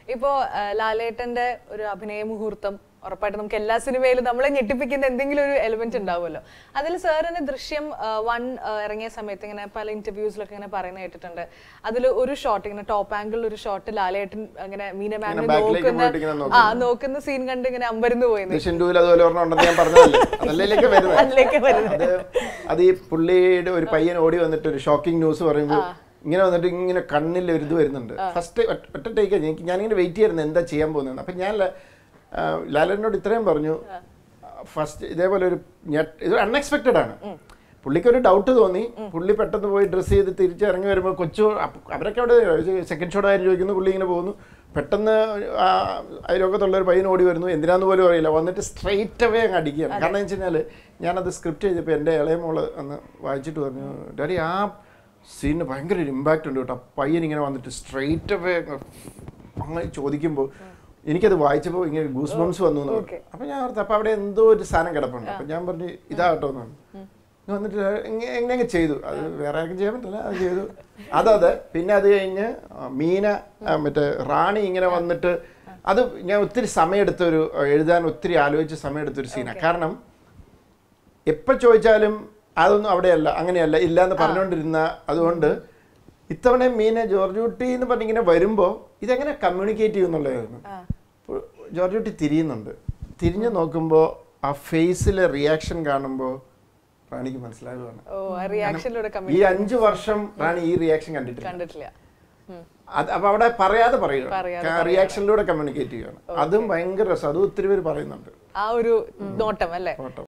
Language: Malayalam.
ഇപ്പോ ആ, ലാലേട്ടന്റെ ഒരു അഭിനയ മുഹൂർത്തം ഉറപ്പായിട്ടും നമുക്ക് എല്ലാ സിനിമയിലും നമ്മളെ ഞെട്ടിപ്പിക്കുന്ന എന്തെങ്കിലും ഒരു എലിമെന്റ് ഉണ്ടാവുമല്ലോ അതിൽ സാറിന് ദൃശ്യം വൺ ഇറങ്ങിയ സമയത്ത് ഇങ്ങനെ പല ഇന്റർവ്യൂസിലൊക്കെ ഇങ്ങനെ പറയുന്ന കേട്ടിട്ടുണ്ട് അതിൽ ഒരു ഷോട്ട് ഇങ്ങനെ ടോപ്പ് ആംഗിളിൽ ഒരു ഷോട്ട് ലാലേട്ടൻ ഇങ്ങനെ മീന മാമിനെ back ലേക്ക് നോക്കുന്ന പോയിട്ട് ഇങ്ങനെ ആ നോക്കുന്ന സീൻ കണ്ട് ഇങ്ങനെ അമ്പരന്ന് പോയത് ദൃശ്യം ടൂവിൽ അതുപോലെ ഒരെണ്ണം ഉണ്ടെന്ന് ഞാൻ പറഞ്ഞതല്ലേ അതല്ലേക്ക് വരുന്നത് അതിലേക്ക് വരുന്നത് അത് അത് ഈ പുള്ളിയുടെ ഒരു പയ്യൻ ഓടി വന്നിട്ട് ഒരു ഷോക്കിംഗ് ന്യൂസ് പറയുമ്പോൾ ഇങ്ങനെ വന്നിട്ട് ഇങ്ങനെ കണ്ണിൽ ഒരു ഇത് വരുന്നുണ്ട് ഫസ്റ്റ് ഒറ്റ ടേക്ക് എനിക്ക് ഞാനിങ്ങനെ വെയിറ്റ് ചെയ്യായിരുന്നു എന്താ ചെയ്യാൻ പോകുന്നത് അപ്പം ഞാൻ ല- ആ, ലാലനോട് ഇത്രയും പറഞ്ഞു ഫസ്റ്റ് ഇതേപോലെ ഒരു ഞെട്ട് ഇത് അൺഎക്സ്പെക്റ്റഡ് ആണ് പുള്ളിക്ക് ഒരു ഡൗട്ട് തോന്നി പുള്ളി പെട്ടെന്ന് പോയി ഡ്രസ്സ് ചെയ്ത് തിരിച്ച് ഇറങ്ങി വരുമ്പോൾ കൊച്ചു അപ്പ- അവരൊക്കെ അവിടെ സെക്കൻഡ് ഷോട്ട് ആരും ചോദിക്കുന്നു പുള്ളി ഇങ്ങനെ പോകുന്നു പെട്ടെന്ന് ആ അയലോക്കത്തുള്ള ഒരു പയ്യൻ ഓടി വരുന്നു എന്തിനാന്ന് പോലും അറിയില്ല വന്നിട്ട് സ്ട്രെയിറ്റ് അവേ അങ്ങ് അടിക്കുകയാണ് കാരണം എന്ന് വെച്ച് കഴിഞ്ഞാൽ ഞാനത് സ്ക്രിപ്റ്റ് ചെയ്തപ്പോൾ എൻ്റെ ഇളയ മോള് അന്ന് വായിച്ചിട്ട് പറഞ്ഞു ഡാഡി ആ സീനിന് ഭയങ്കര ഒരു ഇമ്പാക്റ്റ് ഉണ്ട് കേട്ടോ ആ പയ്യൻ ഇങ്ങനെ വന്നിട്ട് സ്ട്രെയിറ്റ് അവേ അങ്ങനെ ചോദിക്കുമ്പോൾ എനിക്കത് വായിച്ചപ്പോൾ ഇങ്ങനെ ഗൂസ് ബംസ് വന്നു എന്ന് പറഞ്ഞു. അപ്പൊ ഞാൻ ഓർത്തു അപ്പൊ അവിടെ എന്തോ ഒരു സാധനം കിടപ്പുണ്ട് അപ്പൊ ഞാൻ പറഞ്ഞു ഇതാട്ടോ എന്ന് പറഞ്ഞു ഇത് വന്നിട്ട് എങ്ങനെ എങ്ങനെയൊക്കെ ചെയ്തു അത് വേറെ ആർക്കും ചെയ്യാൻ പറ്റില്ല അത് ചെയ്തു അതത് പിന്നെ അത് കഴിഞ്ഞ് ആ, മീന ആ, മറ്റേ റാണി ഇങ്ങനെ വന്നിട്ട് അത് ഞാൻ ഒത്തിരി സമയമെടുത്ത ഒരു എഴുതാൻ ഒത്തിരി ആലോചിച്ച് സമയമെടുത്ത ഒരു സീനാണ് കാരണം എപ്പോൾ ചോദിച്ചാലും അതൊന്നും അവിടെയല്ല അങ്ങനെയല്ല ഇല്ല എന്ന് പറഞ്ഞുകൊണ്ടിരുന്ന അതുകൊണ്ട് ഇത്തവണ മീനെ ജോർജ് കുട്ടി എന്ന് പറഞ്ഞിങ്ങനെ വരുമ്പോൾ ഇതെങ്ങനെ കമ്മ്യൂണിക്കേറ്റ് ചെയ്യുന്നുള്ളതായിരുന്നു അപ്പോൾ ജോർജ് കുട്ടി തിരിയുന്നുണ്ട് തിരിഞ്ഞു നോക്കുമ്പോൾ ആ ഫേസിലെ റിയാക്ഷൻ കാണുമ്പോൾ റാണിക്ക് മനസ്സിലാകുകയാണ് ഓ റിയാക്ഷനിലൂടെ ഈ അഞ്ചു വർഷം റാണി ഈ റിയാക്ഷൻ കണ്ടിട്ടില്ല കണ്ടിട്ടില്ല ഉം. അത് അപ്പൊ അവിടെ പറയാതെ പറയുക പറയാതെ റിയാക്ഷനിലൂടെ കമ്മ്യൂണിക്കേറ്റ് ചെയ്യുകയാണ് അതും ഭയങ്കര രസം അതും ഒത്തിരി പേര് പറയുന്നുണ്ട് ആ ഒരു നോട്ടം അല്ലേ നോട്ടം.